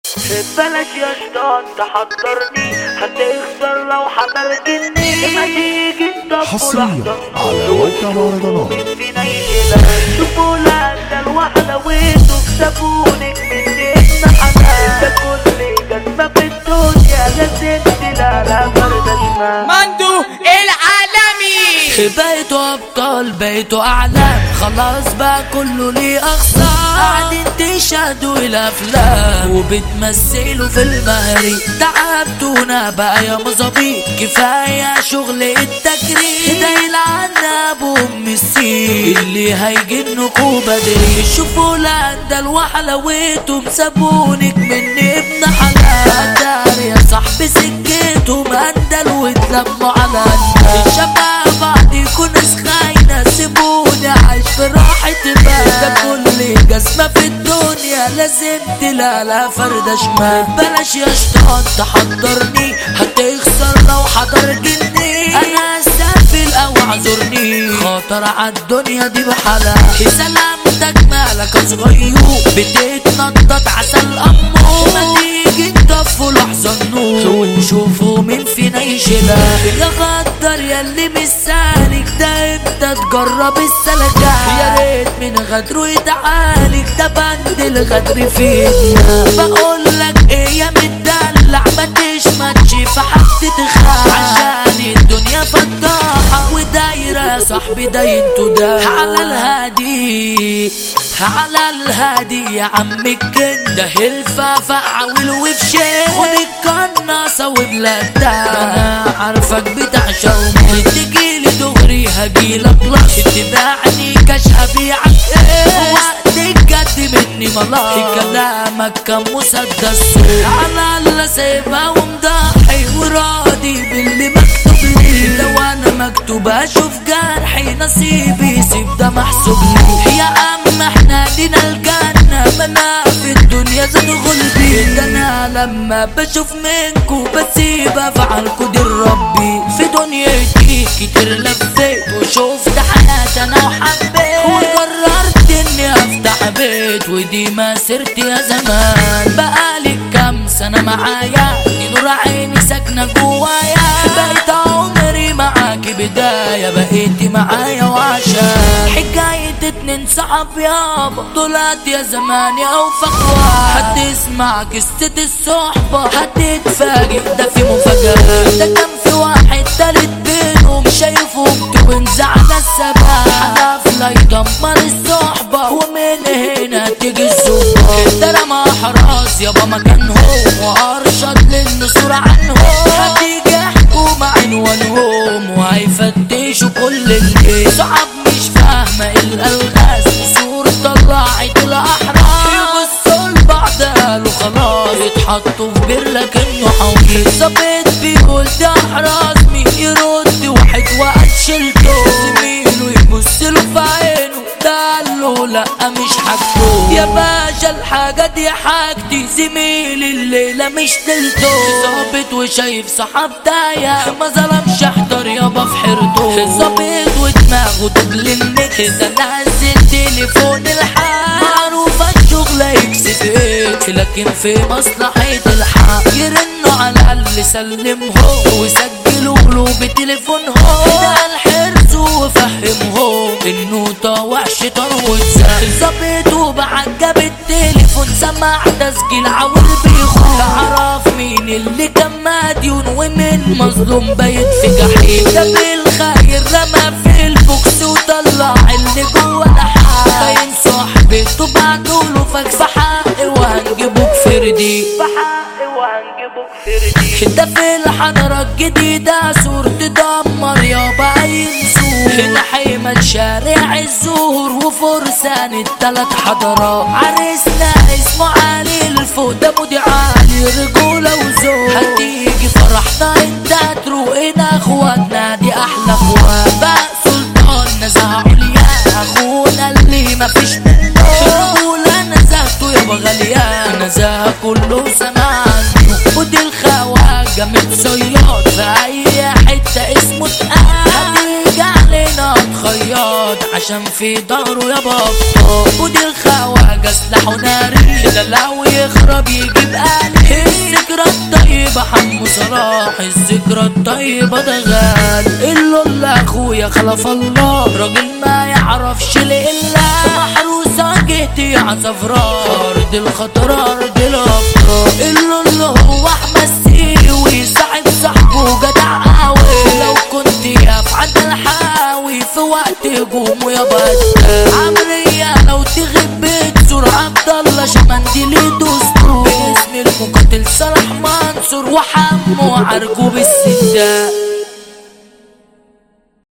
بلاش يا شيطان تحضرني هتخسر لو حضرتني ما تيجي تطفوا حصريا لحظة على موقع مهرجانات فينا يشيلها شوفوا لأن الوحدة وانتوا كسبونك من ابن حمام ده كل جزمة في الدنيا لازم تلاقي فردة شمال مندو العالمي بقيتوا ابطال بقيتوا اعلام خلاص بقى كله ليه اخصام قاعدين تشهدوا الافلام وبتمثلوا في المهري تعبتونا بقى يا مظابيط كفايه شغل التجريد ده يلعن ابو ام السين اللي هيجنكوا بدري شوفوا لأن وحلويتهم سابونك من ابن حلال دار يا صاحبي سكتهم اندل واتلموا على الناس شباب بعض يكون خاينة سيبوني عايش في راحة بال ده كل جسمة في الدنيا لازم تلاقي فردة شمال بلاش يا شيطان تحضرني هتخسر لو حضر جني انا استقفل او اعذرني خاطر عالدنيا دي بحالها سلامتك مالك يا صغير بتتنطط عسل امه ما تيجي تطفوا لحظة النور ونشوفوا مين فينا يشيلها يا غدر يا اللي مش سالك ده امتى تجرب السلكة يا ريت من غدره يتعالج ده بند الغدر فينا بقول لك ايه يا مدلع ما تشمتش في حد تخاف عشان الدنيا فضاحة ودايرة يا صاحبي داينتو ده على الهادي على الهادي يا عم الجن ده الفافة عاول وبشين خد القناصة وبلاد ده انا عارفك بتعشى ومين تجيلي دغري هجيلك لش تباعني كاش ابيعك ايه وقت الجد مني ملاك كلامك كان مسدس على اللي سايبها ومضحي وراضي باللي مكتوب لي لو انا مكتوب اشوف جرحي نصيبي سيب ده محسوب لي يا عم احنا لينا الجنة منا في الدنيا زاد غلبي ده انا لما بشوف منكو بسيب افعالكو دي ربي في دنيتي كتير لفيت وشفت حياتي انا وحبيت وقررت اني افتح بيت ودي مسيرتي يا زمان بقالي كام سنة معايا نور عيني ساكنة جوايا بقيت عمري معاكي بداية بقيتي معايا وعشان حكاية اتنين صعب يابا طلعت يا زمان يا وفقوة هتسمع قصة الصحبة هتتفاجئ ده في مفاجأة ده كان في واحد تالت بينهم شايفهم تونز على السباب حلف لا يدمر الصحبة ومن هنا تيجي الزوبة ده رمى حراس يابا مكانهم وارشد للنصور عنهم هتيجي حكومة عنوانهم وهيفتشوا كل البيت صعب مش فاهمة الألغاز صور طلعت الأحرار يبصوا لبعض قالوا خلاص يتحطوا في بير لكنه حوجي ظابط بيقول ده أحراز مين يرد واحد وقت شلته زميله يبص له في عينه ده قال له لا مش حاجته يا باشا الحاجة دي حاجتي زميلي الليلة مش تلته ظابط وشايف صحاب دايا ما ظلمش احضر يابا في حيرته ظابط ودماغه تجل النكس ده نزل تليفون الحال معروفة الشغل يكسب ايه لكن في مصلحة الحق يرنوا على اللي سلمهم ويسجلوا له بتليفونهم ده الحرص وفهمهم انه طاوع شيطان واتزاق ظابط وبعد جاب التليفون سمع تسجيل عور بيخون تعرف مين اللي كان مديون ومين مظلوم بايت في جحيم جاب الخير رمى في البوكس وطلع اللي جوه الحال باين صاحبته بعتوله فاكس حقي وهنجيبوك فردي بحقي وهنجيبوك فردي ده في الحضارة الجديدة صورة دمر يابا ينسوه هنا حيمة شارع الزهور وفرسان التلات حضارات عريسنا اسمه علي الفوق ده مودي عالي رجولة وذوق هتيجي فرحنا انت هتروقنا اخواتنا دي احلى اخوات بقى سلطان نزهة عليا اخونا اللي مفيش منه رجولة نزهته يابا غالية نزهة كله سمان ودي الخواجة متصياد في اي حتة اسمه اتقال هتيجي علينا تخياط عشان في ظهره يا بابا ودي الخواجة سلاحه ناري ده لو يخرب يجيب قال صلاح الذكرى الطيبة ده غالي إلا اللي أخويا خلف الله راجل ما يعرفش لإلا محروسة جهتي عصفراء أرض الخطر أرض الأبطال إلا اللي هو أحمد سيوي صاحب صاحبه جدع قوي لو كنت يقف عند الحاوي في وقت هجومه يا بس عمرية لو تغيب بتزور عبد الله شمنديلي دستور باسم المقاتل صلاح منصور وحمو عرجو بالسداد